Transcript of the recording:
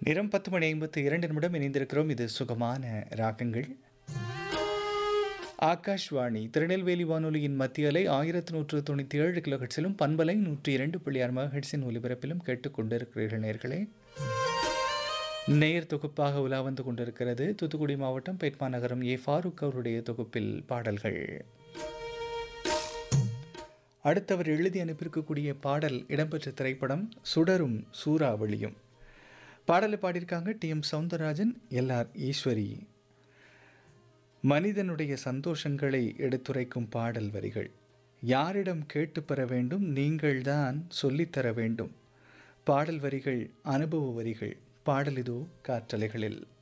நேரம் பத்து மணி ஐம்பத்து இரண்டு நிமிடம் இணைந்திருக்கிறோம் இது சுகமான ராகங்கள் ஆகாஷ்வாணி திருநெல்வேலி வானொலியின் மத்திய அலை ஆயிரத்து நூற்று தொண்ணூற்றி ஏழு கிலோஹெட்ஸிலும் பண்பலை நூற்றி இரண்டு புள்ளி ஆறு மகஹெட்ஸின் ஒலிபரப்பிலும் கேட்டுக்கொண்டிருக்கிறீர்கள் நேர்களே நேர் தொகுப்பாக உலா வந்து கொண்டிருக்கிறது தூத்துக்குடி மாவட்டம் பெட்மா நகரம் ஏ ஃபாரூக் அவருடைய தொகுப்பில் பாடல்கள் அடுத்தவர் எழுதி அனுப்பியிருக்கக்கூடிய பாடல் இடம்பெற்ற திரைப்படம் சுடரும் சூறாவளியும் பாடலை பாடியிருக்காங்க T M Soundararajan L R Eswari மனிதனுடைய சந்தோஷங்களை எடுத்துரைக்கும் பாடல் வரிகள் யாரிடம் கேட்டு பெற வேண்டும் நீங்கள்தான் சொல்லித்தர வேண்டும் பாடல் வரிகள் அனுபவ வரிகள் பாடல் இதோ காற்றலைகளில்